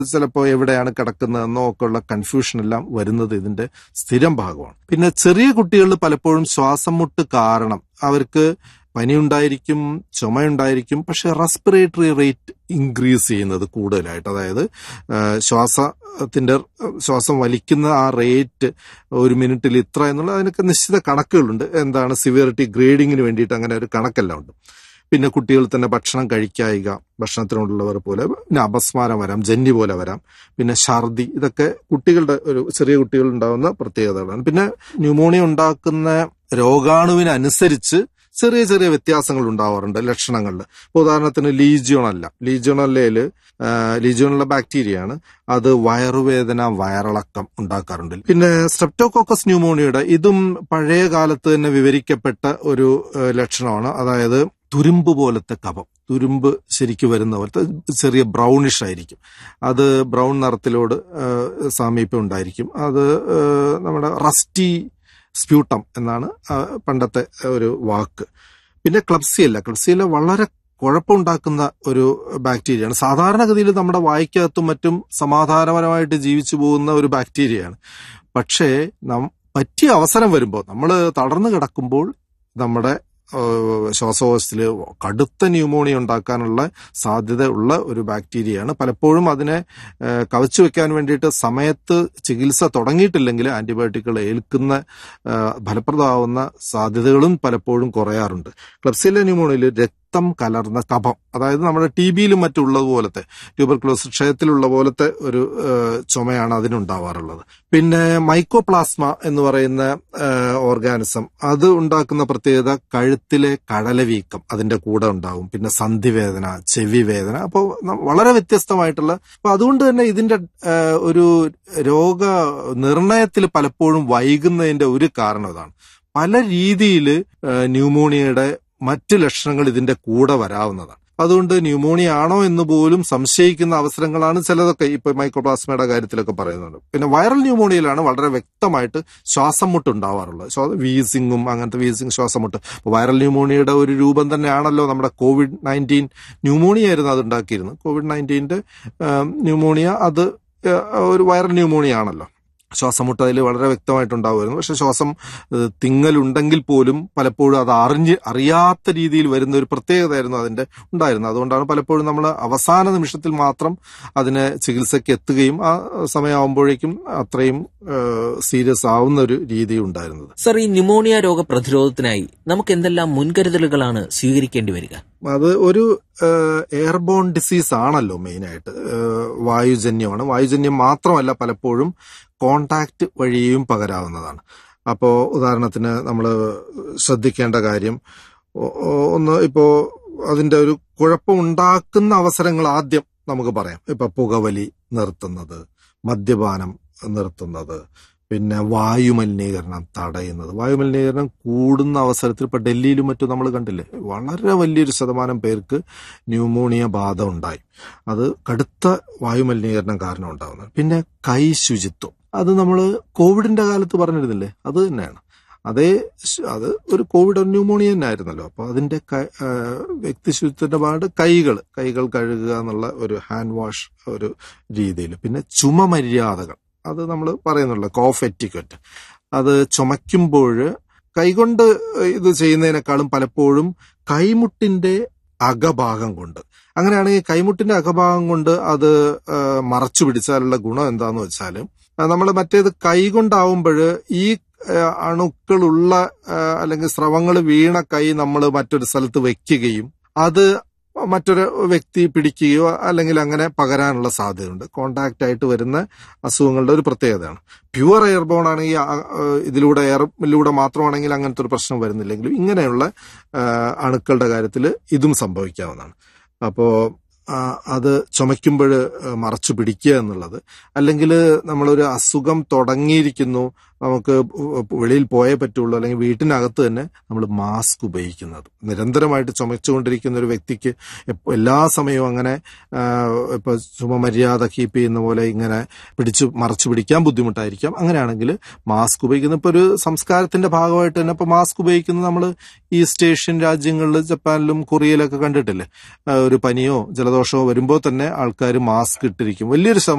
ചിലപ്പോൾ എവിടെയാണ് കിടക്കുന്നതെന്നോ ഒക്കെ ഉള്ള കൺഫ്യൂഷൻ എല്ലാം വരുന്നത് ഇതിന്റെ സ്ഥിരം ഭാഗമാണ് പിന്നെ ചെറിയ കുട്ടികളിൽ പലപ്പോഴും ശ്വാസം മുട്ട് കാരണം അവർക്ക് പനിയുണ്ടായിരിക്കും ചുമയുണ്ടായിരിക്കും പക്ഷെ റെസ്പിറേറ്ററി റേറ്റ് ഇൻക്രീസ് ചെയ്യുന്നത് കൂടുതലായിട്ട് അതായത് ആ, ശ്വാസത്തിന്റെ ശ്വാസം വലിക്കുന്ന ആ റേറ്റ് ഒരു മിനിറ്റിൽ ഇത്ര എന്നുള്ള അതിനൊക്കെ നിശ്ചിത കണക്കുകളുണ്ട് എന്താണ് സിവിയറിറ്റി ഗ്രേഡിങ്ങിന് വേണ്ടിയിട്ട് അങ്ങനെ ഒരു കണക്കെല്ലാം ഉണ്ട് പിന്നെ കുട്ടികൾ തന്നെ ഭക്ഷണം കഴിക്കായിക ഭക്ഷണത്തിനോടുള്ളവർ പോലെ പിന്നെ അപസ്മാരം വരാം ജന്നി പോലെ വരാം പിന്നെ ഛർദി ഇതൊക്കെ കുട്ടികളുടെ ഒരു ചെറിയ കുട്ടികൾ ഉണ്ടാകുന്ന പ്രത്യേകതകളാണ് പിന്നെ ന്യൂമോണിയ ഉണ്ടാക്കുന്ന രോഗാണുവിനനുസരിച്ച് ചെറിയ ചെറിയ വ്യത്യാസങ്ങൾ ഉണ്ടാവാറുണ്ട് ലക്ഷണങ്ങളിൽ ഇപ്പൊ ഉദാഹരണത്തിന് ലീജിയോണല്ല ലീജിയോണല്ലയില് ലീജിയോണല്ല ബാക്ടീരിയയാണ് അത് വയറുവേദന വയറിളക്കം ഉണ്ടാക്കാറുണ്ട് പിന്നെ സ്ട്രെപ്റ്റോകോക്കസ് ന്യൂമോണിയയുടെ ഇതും പഴയ കാലത്ത് തന്നെ വിവരിക്കപ്പെട്ട ഒരു ഏഹ്, ലക്ഷണമാണ് അതായത് തുരുമ്പ് പോലത്തെ കഫം തുരുമ്പ് ശരിക്ക് വരുന്ന പോലത്തെ ചെറിയ ബ്രൗണിഷ് ആയിരിക്കും അത് ബ്രൗൺ നിറത്തിലോട് ഏഹ്, സാമീപ്യം ഉണ്ടായിരിക്കും അത് ഏഹ്, നമ്മുടെ റസ്റ്റി സ്പ്യൂട്ടം എന്നാണ് ആ, പണ്ടത്തെ ഒരു വാക്ക് പിന്നെ ക്ലബ്സിയല്ല ക്ലബ്സിയല്ല വളരെ കുഴപ്പമുണ്ടാക്കുന്ന ഒരു ബാക്ടീരിയയാണ് സാധാരണഗതിയിൽ നമ്മുടെ വായ്ക്കകത്തും മറ്റും സമാധാനപരമായിട്ട് ജീവിച്ചു പോകുന്ന ഒരു ബാക്ടീരിയയാണ് പക്ഷേ നം പറ്റിയ അവസരം വരുമ്പോൾ നമ്മൾ തളർന്നു കിടക്കുമ്പോൾ നമ്മുടെ ഏഹ്, ശ്വാസകോശത്തിൽ കടുത്ത ന്യൂമോണിയ ഉണ്ടാക്കാനുള്ള സാധ്യത ഉള്ള ഒരു ബാക്ടീരിയയാണ് പലപ്പോഴും അതിനെ ഏഹ്, കവച്ചു വെക്കാൻ വേണ്ടിയിട്ട് സമയത്ത് ചികിത്സ തുടങ്ങിയിട്ടില്ലെങ്കിൽ ആന്റിബയോട്ടിക്കുകൾ ഏൽക്കുന്ന ഏഹ്, ഫലപ്രദമാവുന്ന സാധ്യതകളും പലപ്പോഴും കുറയാറുണ്ട് ക്ലബ്സില ന്യൂമോണിയയിൽ രക്തം കലർന്ന കഫം അതായത് നമ്മുടെ ടി ബിയിലും മറ്റുള്ളതുപോലത്തെ ട്യൂബർക്ലോസ് ക്ഷയത്തിലുള്ള പോലത്തെ ഒരു ഏഹ്, ചുമയാണ് അതിനുണ്ടാവാറുള്ളത് പിന്നെ മൈക്കോപ്ലാസ്മ എന്ന് പറയുന്ന ഓർഗാനിസം അത് ഉണ്ടാക്കുന്ന പ്രത്യേകത കഴുത്തിലെ കടലവീക്കം അതിന്റെ കൂടെ ഉണ്ടാവും പിന്നെ സന്ധിവേദന ചെവി വേദന അപ്പോൾ വളരെ വ്യത്യസ്തമായിട്ടുള്ള അപ്പൊ അതുകൊണ്ട് തന്നെ ഇതിന്റെ ഏഹ്, ഒരു രോഗ നിർണയത്തിൽ പലപ്പോഴും വൈകുന്നതിന്റെ ഒരു കാരണം ഇതാണ് പല രീതിയിൽ ന്യൂമോണിയയുടെ മറ്റ് ലക്ഷണങ്ങൾ ഇതിന്റെ കൂടെ വരാവുന്നതാണ് അതുകൊണ്ട് ന്യൂമോണിയ ആണോ എന്ന് പോലും സംശയിക്കുന്ന അവസരങ്ങളാണ് ചിലതൊക്കെ ഇപ്പൊ മൈക്രോപ്ലാസ്മയുടെ കാര്യത്തിലൊക്കെ പറയുന്നുണ്ട് പിന്നെ വൈറൽ ന്യൂമോണിയയിലാണ് വളരെ വ്യക്തമായിട്ട് ശ്വാസം മുട്ട് ഉണ്ടാവാറുള്ളത് ശ്വാ- വീസിങ്ങും അങ്ങനത്തെ വീസിങ് ശ്വാസം മുട്ട് ഇപ്പൊ വൈറൽ ന്യൂമോണിയയുടെ ഒരു രൂപം തന്നെയാണല്ലോ നമ്മുടെ കോവിഡ് നയൻറ്റീൻ ന്യൂമോണിയ ആയിരുന്നു അത് ഉണ്ടാക്കിയിരുന്നത് കോവിഡ് നയൻറ്റീൻ്റെ ന്യൂമോണിയ അത് ഏഹ്, ഒരു വൈറൽ ന്യൂമോണിയ ആണല്ലോ ശ്വാസം മുട്ട് അതിൽ വളരെ വ്യക്തമായിട്ടുണ്ടാവുമായിരുന്നു പക്ഷെ ശ്വാസം ഏഹ്, തിങ്ങലുണ്ടെങ്കിൽ പോലും പലപ്പോഴും അത് അറിഞ്ഞ് അറിയാത്ത രീതിയിൽ വരുന്ന ഒരു പ്രത്യേകതയായിരുന്നു അതിന്റെ ഉണ്ടായിരുന്നത് അതുകൊണ്ടാണ് പലപ്പോഴും നമ്മൾ അവസാന നിമിഷത്തിൽ മാത്രം അതിനെ ചികിത്സയ്ക്ക് എത്തുകയും ആ സമയമാകുമ്പോഴേക്കും അത്രയും സീരിയസ് ആവുന്ന ഒരു രീതി ഉണ്ടായിരുന്നത് സർ ഈ ന്യൂമോണിയ രോഗപ്രതിരോധത്തിനായി നമുക്ക് എന്തെല്ലാം മുൻകരുതലുകളാണ് സ്വീകരിക്കേണ്ടി വരിക അത് ഒരു എയർബോൺ ഡിസീസ് ആണല്ലോ മെയിനായിട്ട് വായുജന്യമാണ് വായുജന്യം മാത്രമല്ല പലപ്പോഴും കോണ്ടാക്ട് വഴിയും പകരാവുന്നതാണ് അപ്പോൾ ഉദാഹരണത്തിന് നമ്മൾ ശ്രദ്ധിക്കേണ്ട കാര്യം ഒ- ഒ- ഒന്ന് ഇപ്പോൾ അതിന്റെ ഒരു കുഴപ്പം ഉണ്ടാക്കുന്ന അവസരങ്ങൾ ആദ്യം നമുക്ക് പറയാം ഇപ്പൊ പുകവലി നിർത്തുന്നത് മദ്യപാനം നിർത്തുന്നത് പിന്നെ വായുമലിനീകരണം തടയുന്നത് വായുമലിനീകരണം കൂടുന്ന അവസരത്തിൽ ഇപ്പൊ ഡൽഹിയിലും മറ്റും നമ്മൾ കണ്ടില്ലേ വളരെ വലിയൊരു ശതമാനം പേർക്ക് ന്യൂമോണിയ ബാധ ഉണ്ടായി അത് കടുത്ത വായുമലിനീകരണം കാരണം ഉണ്ടാകുന്നത് പിന്നെ കൈ ശുചിത്വം അത് നമ്മൾ കോവിഡിന്റെ കാലത്ത് പറഞ്ഞിരുന്നില്ലേ അത് തന്നെയാണ് അതേ ശ്- അത് ഒരു കോവിഡ് ന്യൂമോണിയ തന്നെ ആയിരുന്നല്ലോ അപ്പൊ അതിന്റെ ക- ആ, വ്യക്തി ശുചിത്വത്തിന്റെ ഭാഗത്ത് കൈകൾ കൈകൾ കഴുകുക എന്നുള്ള ഒരു ഹാൻഡ് വാഷ് ഒരു രീതിയിൽ പിന്നെ ചുമ മര്യാദകൾ അത് നമ്മൾ പറയുന്നുള്ളൂ കോഫ് എറ്റിക്വറ്റ് അത് ചുമയ്ക്കുമ്പോൾ കൈകൊണ്ട് ഇത് ചെയ്യുന്നതിനേക്കാളും പലപ്പോഴും കൈമുട്ടിന്റെ അകഭാഗം കൊണ്ട് അങ്ങനെയാണെങ്കിൽ കൈമുട്ടിന്റെ അകഭാഗം കൊണ്ട് അത് ആ, മറച്ചു പിടിച്ചാലുള്ള ഗുണം എന്താന്ന് വെച്ചാൽ നമ്മൾ മറ്റേത് കൈ കൊണ്ടാവുമ്പോൾ ഈ ആ, അണുക്കളുള്ള ആ, അല്ലെങ്കിൽ സ്രവങ്ങൾ വീണ കൈ നമ്മൾ മറ്റൊരു സ്ഥലത്ത് വെക്കുകയും അത് മറ്റൊരു വ്യക്തി പിടിക്കുകയോ അല്ലെങ്കിൽ അങ്ങനെ പകരാനുള്ള സാധ്യതയുണ്ട് കോണ്ടാക്ട് ആയിട്ട് വരുന്ന അസുഖങ്ങളുടെ ഒരു പ്രത്യേകതയാണ് പ്യുവർ എയർബോൺ ആണെങ്കിൽ ആ, ആ, ഇതിലൂടെ എയറിലൂടെ മാത്രമാണെങ്കിൽ അങ്ങനത്തെ ഒരു പ്രശ്നം വരുന്നില്ലെങ്കിലും ഇങ്ങനെയുള്ള ആ, അണുക്കളുടെ കാര്യത്തിൽ ഇതും സംഭവിക്കാവുന്നതാണ് അപ്പോൾ അത് ചുമയ്ക്കുമ്പോൾ മറച്ചു പിടിക്കുക എന്നുള്ളത് അല്ലെങ്കിൽ നമ്മളൊരു അസുഖം തുടങ്ങിയിരിക്കുന്നു നമുക്ക് വെളിയിൽ പോയേ പറ്റുള്ളൂ അല്ലെങ്കിൽ വീട്ടിനകത്ത് തന്നെ നമ്മൾ മാസ്ക് ഉപയോഗിക്കുന്നത് നിരന്തരമായിട്ട് ചുമച്ചുകൊണ്ടിരിക്കുന്ന ഒരു വ്യക്തിക്ക് എപ്പ- എല്ലാ സമയവും അങ്ങനെ ആ, ഇപ്പൊ ചുമ മര്യാദ കീപ്പ് ചെയ്യുന്ന പോലെ ഇങ്ങനെ പിടിച്ചു മറച്ചു പിടിക്കാൻ ബുദ്ധിമുട്ടായിരിക്കാം അങ്ങനെയാണെങ്കിൽ മാസ്ക് ഉപയോഗിക്കുന്ന ഇപ്പൊ ഒരു സംസ്കാരത്തിന്റെ ഭാഗമായിട്ട് തന്നെ ഇപ്പൊ മാസ്ക് ഉപയോഗിക്കുന്നത് നമ്മൾ ഈസ്റ്റ് ഏഷ്യൻ രാജ്യങ്ങളിൽ ജപ്പാനിലും കൊറിയയിലൊക്കെ കണ്ടിട്ടില്ലേ ആ, ഒരു പനിയോ ജലദോഷമോ വരുമ്പോൾ തന്നെ ആൾക്കാർ മാസ്ക് ഇട്ടിരിക്കും വലിയൊരു ശതമാനം